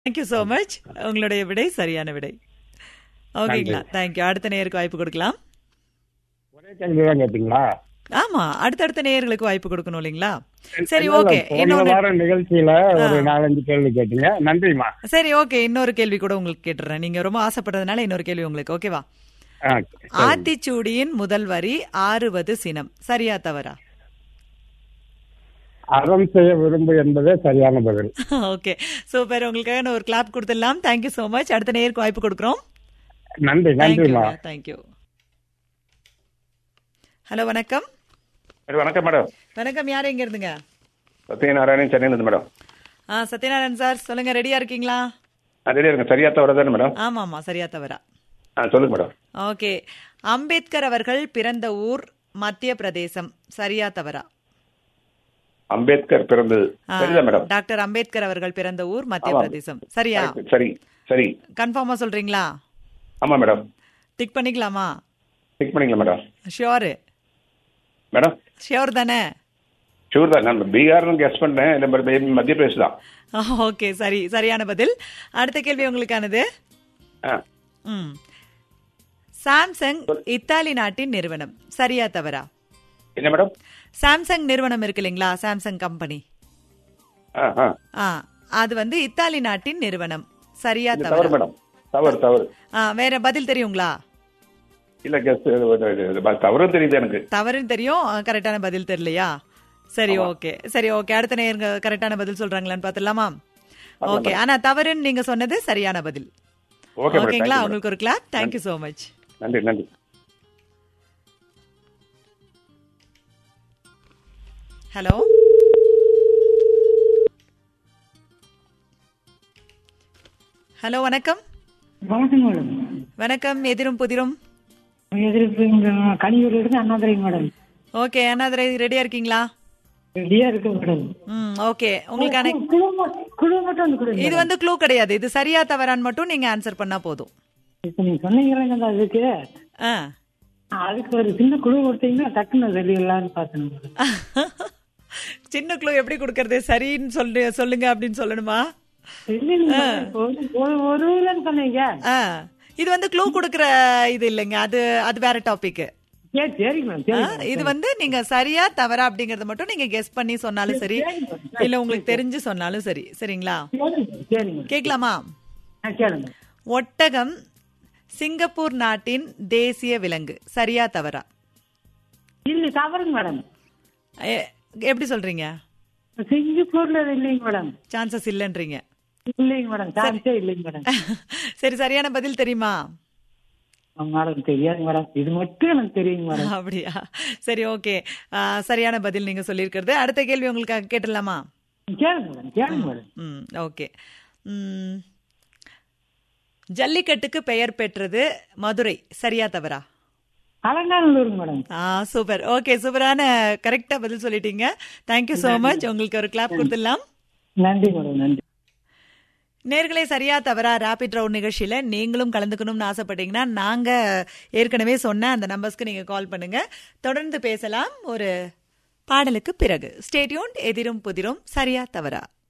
Thank you so much உங்களுடைய விடை சரியான விடை ஓகேங்களா தேங்க்யூ அடுத்த நேருக்கு வாய்ப்பு கொடுக்கலாம் ஒரே கேள்வி தான் கேட்டீங்களா ஆமா அடுத்தடுத்த நேயர்களுக்கு வாய்ப்பு கொடுக்கணும் இல்லைங்களா சரி இல்ல, இல்ல, ஓகே போன இன்னொன்னு வாரம் நிகழ்ச்சியில ஒரு நாலஞ்சு கேள்வி கேட்டீங்க நன்றிமா சரி ஓகே இன்னொரு கேள்வி கூட உங்களுக்கு கேட்டுறேன் நீங்க ரொம்ப ஆசைப்படுறதுனால இன்னொரு கேள்வி உங்களுக்கு ஓகேவா ஆ, ஆத்திச்சூடியின் முதல் வரி ஆறுவது சினம் சரியா தவறா அறம் செய்ய விரும்பு என்பதே சரியான பதில் ஓகே சூப்பர் உங்களுக்காக நான் ஒரு கிளாப் கொடுத்துடலாம் தேங்க்யூ ஸோ மச் அடுத்த நேருக்கு வாய்ப்பு கொடுக்குறோம் நன்றி நன்றிமா தேங்க்யூ ஹலோ வணக்கம் மேடம் வணக்கம் மேடம் வணக்கம் யார் எங்க இருந்துங்க சத்யநாராயணன் சென்னையிலிருந்து மேடம் ஆ சத்யநாராயண் சார் சொல்லுங்க ரெடியா இருக்கீங்களா ஆ ரெடியாக இருக்கேன் சரியா தவிர தானே மேடம் ஆமா ஆமா சரியா தவறா ஆ சொல்லுங்க மேடம் ஓகே அம்பேத்கர் அவர்கள் பிறந்த ஊர் மத்திய பிரதேசம் சரியா தவறா அம்பேத்கர் பிறந்தது ஆ, சரிதான் மேடம் டாக்டர் அம்பேத்கர் அவர்கள் பிறந்த ஊர் மத்திய ஆமாம். பிரதேசம் சரியா சரி சரி கன்ஃபார்மா சொல்றீங்களா ஆமா மேடம் டிக் பண்ணிக்கலாமா செக் பண்ணிக்கலாம் மேடம் ஷியோரு மேடம் ஷியோர் தானே ஷூர் தான் நான் பீகார்னு கெஸ் பண்ணேன் இல்லை but maybe மத்திய பிரதேஷ் தான் ஓகே சரி சரியான பதில் அடுத்த கேள்வி உங்களுக்கானது ஆ ம் சாம்சங் இத்தாலி நாட்டின் நிறுவனம் சரியா தவறா என்ன மேடம் சாம்சங் நிறுவனம் இருக்கு இல்லைங்களா சாம்சங் கம்பெனி ஆ ஆ ஆ அது வந்து இத்தாலி நாட்டின் நிறுவனம் சரியா இது தவறு தவறா மேடம் தவறு தவறு ஆ வேற பதில் தெரியுங்களா இல்லை கெஸ் தவறு தெரியுது எனக்கு தவறுன்னு தெரியும் ஆ, கரெக்டான பதில் தெரியலையா சரி ஓகே சரி ஓகே அடுத்த நேருங்க கரெக்டான பதில் சொல்றாங்களான்னு பார்த்துடலாமா ஓகே ஆனா தவறுன்னு நீங்க சொன்னது சரியான பதில் ஓகே மேடம் ஓகேங்களா தேங்க்யூ உங்களுக்கு ஒரு கிளாப் தேங்க்யூ ஸோ மச் நன்றி நன்றி ஹலோ ஹலோ வணக்கம் வணக்கம் மேடம் வணக்கம் எதிரும் புதிரும் எதிர்ப்பு இங்க கனியூர்ல இருந்து அண்ணாதுரை மேடம் ஓகே அண்ணாதுரை ரெடியா இருக்கீங்களா ரெடியா இருக்கு மேடம் ம் ஓகே உங்களுக்கான குழு ம- குழு மட்டும் வந்து கொடுங்க இது வந்து க்ளூ கிடையாது இது சரியா தவறான்னு மட்டும் நீங்க ஆன்சர் பண்ணா போதும் இப்ப நீங்க சொன்னீங்க அதுக்கு ஆ அதுக்கு ஒரு சின்ன குழு கொடுத்தீங்கன்னா டக்குன்னு சொல்லிடலாம்னு பார்த்தேன் மேடம் சின்ன க்ளூ எப்படி கொடுக்கறது சரின்னு சொல்லு சொல்லுங்க அப்படின்னு சொல்லணுமா இல்லைங்க மேடம். ஒரு- ஒரு ஒரு ஊர்லன்னு சொன்னீங்க ஆ இது வந்து க்ளூ கொடுக்கற இது இல்லைங்க அது அது வேற டாபிக் சரி சரிங்க மேடம் சரி மேடம். இது வந்து நீங்க சரியா தவறா அப்படிங்கறத மட்டும் நீங்க கெஸ் பண்ணி சொன்னாலும் சரி இல்ல உங்களுக்கு தெரிஞ்சு சொன்னாலும் சரி சரிங்களா சரிங்க மேடம். சரிங்க மேடம். கேட்கலாமா ஆ, சரிங்க மேடம். ஒட்டகம் சிங்கப்பூர் நாட்டின் தேசிய விலங்கு சரியா தவறா இல்ல தவறுங்க மேடம் எ- எப்படி சொல்றீங்க சிங்கப்பூர்ல அது இல்லைங்க மேடம் சான்சஸ் இல்லைன்றீங்க இல்லைங்க மேடம் சான்ஸே இல்லைங்க மேடம் சரி சரியான பதில் தெரியுமா ஆ, மேடம் தெரியாது மேடம் இது மட்டும் எனக்கு தெரியுங்க மேடம் அப்படியா சரி ஓகே சரியான பதில் நீங்க சொல்லியிருக்கிறது அடுத்த கேள்வி உங்களுக்கு கேட்டுடலாமா கேளுங்க மேடம் கேளுங்க மேடம் ம் ஓகே ம், ஜல்லிக்கட்டுக்கு பெயர் பெற்றது மதுரை சரியா தவறா அலங்காநல்லூருங்க மேடம் ஆ சூப்பர் ஓகே சூப்பரான கரெக்டா பதில் சொல்லிட்டீங்க தேங்க்யூ so மச் உங்களுக்கு ஒரு கிளாப் கொடுத்துடலாம் நன்றி மேடம் நன்றி நேர்களே சரியா தவறா ரேபிட் ரவுண்ட் நிகழ்ச்சியில நீங்களும் கலந்துக்கணும்னு ஆசைப்பட்டீங்கன்னா நாங்க ஏற்கனவே சொன்ன அந்த நம்பர்ஸ்க்கு நீங்க கால் பண்ணுங்க தொடர்ந்து பேசலாம் ஒரு பாடலுக்கு பிறகு ஸ்டேடியூன் எதிரும் புதிரும் சரியா தவறா